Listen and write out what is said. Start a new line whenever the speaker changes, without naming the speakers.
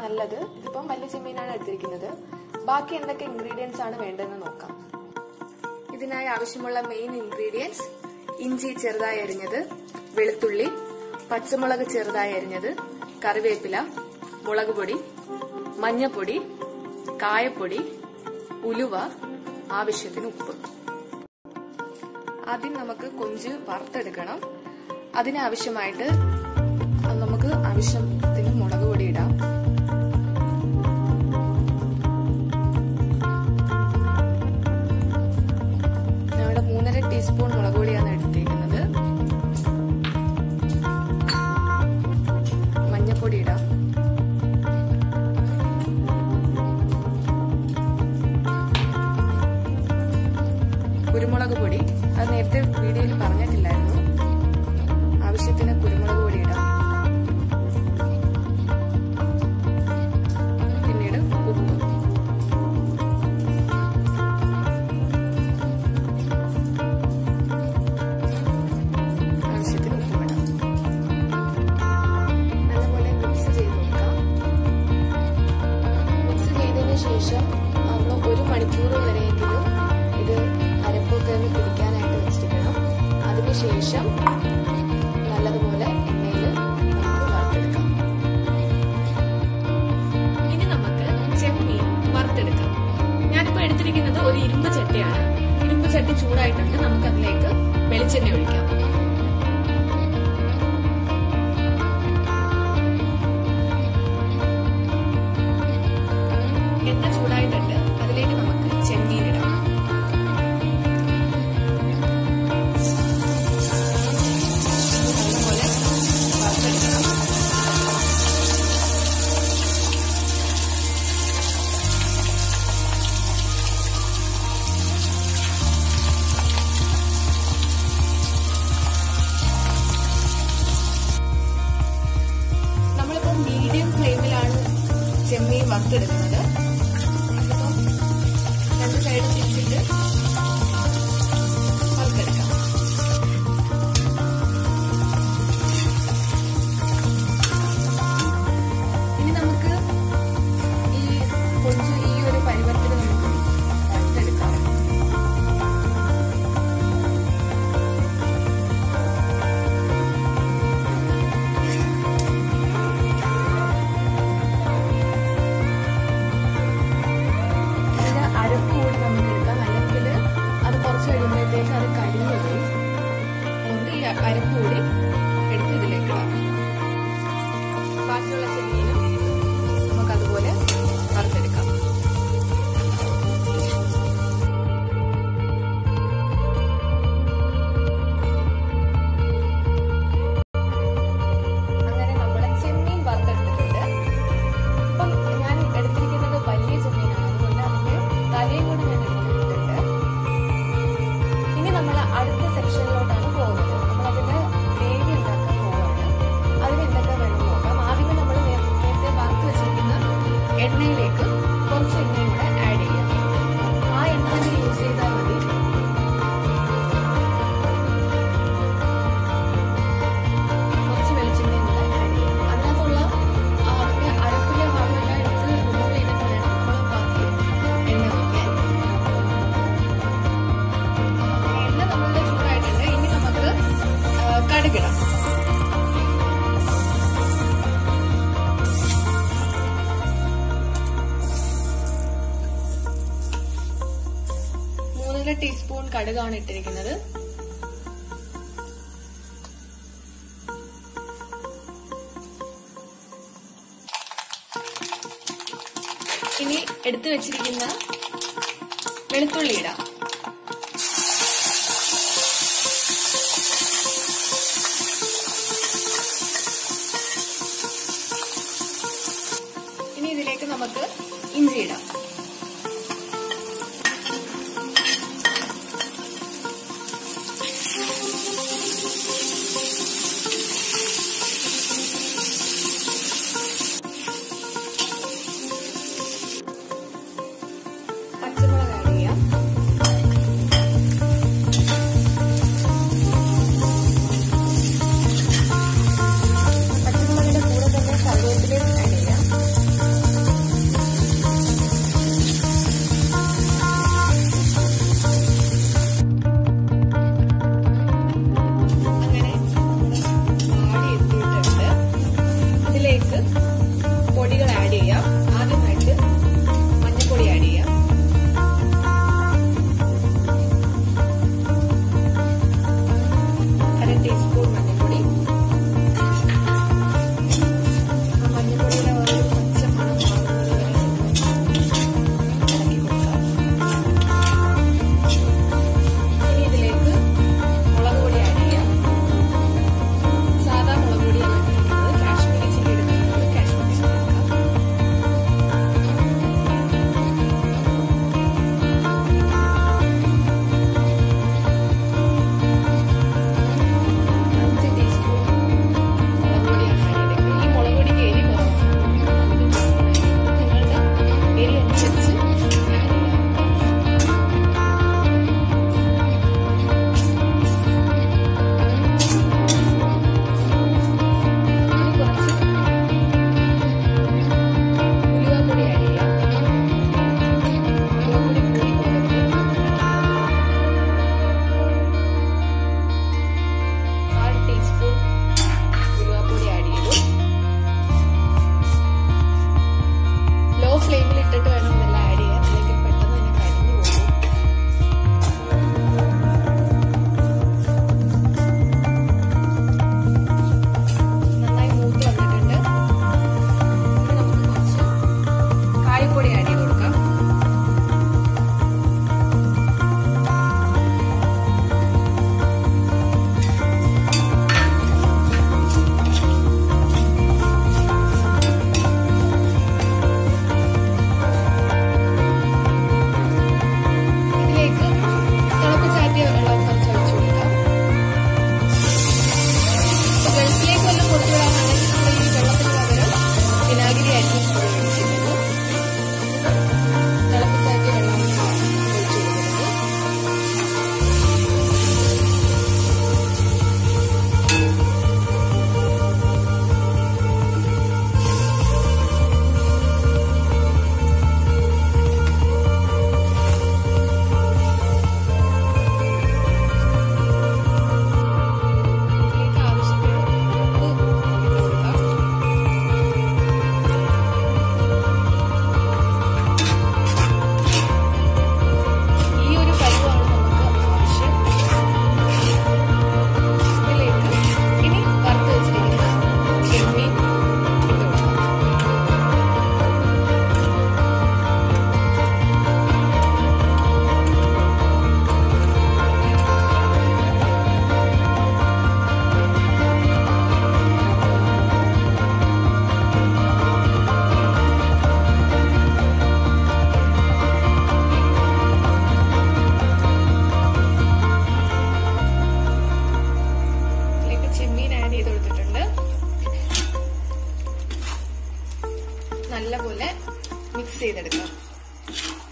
നല്ലത് ഇതിപ്പം വലിയ ചെമ്മീനാണ് എടുത്തിരിക്കുന്നത് ബാക്കി എന്തൊക്കെ ഇൻഗ്രീഡിയൻസ് ആണ് വേണ്ടതെന്ന് നോക്കാം ഇതിനായി ആവശ്യമുള്ള മെയിൻ ഇൻഗ്രീഡിയൻസ് ഇഞ്ചി ചെറുതായി അരിഞ്ഞത് വെളുത്തുള്ളി പച്ചമുളക് ചെറുതായി അരിഞ്ഞത് കറിവേപ്പില മുളക് പൊടി മഞ്ഞപ്പൊടി കായപ്പൊടി ഉലുവ ആവശ്യത്തിന് ഉപ്പ് ആദ്യം നമുക്ക് കൊഞ്ച് വറുത്തെടുക്കണം അതിനാവശ്യമായിട്ട് നമുക്ക് ആവശ്യത്തിന് മുളക് പൊടി ഇടാം ഞാനിവിടെ മൂന്നര ടീസ്പൂൺ മുളക് പൊടിയാണ് എടുത്തേക്കുന്നത് മഞ്ഞപ്പൊടി ഇടാം കുരുമുളക് പൊടി അത് നേരത്തെ വീഡിയോയിൽ പറഞ്ഞിട്ടില്ലായിരുന്നു ആവശ്യത്തിന് കുരുമുളക് പൊടി ഇടാം പിന്നീട് ഉപ്പ് ആവശ്യത്തിന് ഉപ്പും ഇടാം നല്ലപോലെ മിക്സ് ചെയ്ത് നോക്കാം മിക്സ് ചെയ്തതിന് ശേഷം നമ്മൾ ഒരു മണിക്കൂർ വരെയെങ്കിലും ഇത് അരപ്പൊക്കെ ഒന്ന് പിടിക്കാനായിട്ട് വെച്ചിരിക്കണം അതിനുശേഷം നല്ലതുപോലെ എണ്ണയിൽ നമുക്ക് വറുത്തെടുക്കാം ഇനി നമുക്ക് ചെമ്മീൻ വറുത്തെടുക്കാം ഞാനിപ്പോൾ എടുത്തിരിക്കുന്നത് ഒരു ഇരുമ്പ് ചട്ടിയാണ് ഇരുമ്പ് ചട്ടി ചൂടായിട്ടുണ്ട് നമുക്ക് അതിലേക്ക് വെളിച്ചെണ്ണ ഒഴിക്കാം എണ്ണ ചൂടായിട്ടുണ്ട് അതിലേക്ക് നമുക്ക് ചെമ്മീൻ ഇടാം നല്ലപോലെ വറുത്തെടുക്കണം നമ്മളിപ്പോൾ മീഡിയം ഫ്ലെയിമിലാണ് ചെമ്മീൻ വറുത്തെടുക്കുന്നത് അപ്പം രണ്ട് സൈഡ് തിരിച്ചിട്ട് വറുത്തെടുക്കാം ഇനി നമുക്ക് ഈ കൊഞ്ച് ഈ ഒരു പരുവത്തിൽ നമുക്ക് വറുത്തെടുക്കാം ഇതിന് അരപ്പ് കൂടി നമുക്ക് എടുക്കാം അല്ലെങ്കിൽ അത് കുറച്ച് കഴിയുമ്പോഴത്തേക്ക് അത് കരിഞ്ഞു പോകും അതുകൊണ്ട് ഈ അരപ്പ് കൂടി എടുത്ത് ഇതിലേക്ക് ഇടാം ബാക്കിയുള്ള ചെമ്മീനും നമുക്ക് അതുപോലെ വറുത്തെടുക്കാം അങ്ങനെ നമ്മുടെ ചെമ്മീൻ വറുത്തെടുത്തിട്ടുണ്ട് അപ്പം ഞാൻ എടുത്തിരിക്കുന്നത് വലിയ ചെമ്മീനാണ് അതുകൊണ്ട് അതിന്റെ തലയും കൂടി ഞാൻ എടുത്തിട്ടുണ്ട് ഇനി നമ്മൾ അടുത്ത സെക്ഷനിലോട്ടാണ് പോകുന്നത് നമ്മൾ അതിന്റെ ഗ്രേവി ഉണ്ടാക്കാൻ പോവുകയാണ് അതിന് എന്തൊക്കെ വേണം നോക്കാം ആദ്യമേ നമ്മൾ നേരത്തെ വറുത്ത് വെച്ചിരിക്കുന്ന എണ്ണയിലേക്ക് കുറച്ച് എണ്ണയും കൂടെ ആഡ് ചെയ്യാം ആ എണ്ണ തന്നെ യൂസ് ചെയ്താൽ മതി കുറച്ച് വെളിച്ചെണ്ണയും കൂടെ ആഡ് ചെയ്യാം അതിനകത്തുള്ള ആ അതിന്റെ അരപ്പിലെ ഭാഗമെല്ലാം എടുത്ത് റിമൂവ് ചെയ്തിട്ട് വേണം നമ്മൾ ബാക്കി എണ്ണ ഒഴിക്കാൻ എണ്ണ നമ്മളുടെ ചൂടായിട്ടുണ്ട് ഇനി നമുക്ക് ആ, കടുകിടാം മൂന്നര ടീസ്പൂൺ കടുകാണ് ഇട്ടിരിക്കുന്നത് ഇനി എടുത്തു വെച്ചിരിക്കുന്ന വെളുത്തുള്ളി ഇടാം ഇനി ഇതിലേക്ക് നമുക്ക് ഇഞ്ചി ഇടാം പച്ചമുളക് ആഡ് ചെയ്യാം പച്ചമുളകിന്റെ കൂടെ തന്നെ കറിവേപ്പിലയും ആഡ് ചെയ്യാം കേട്ടോ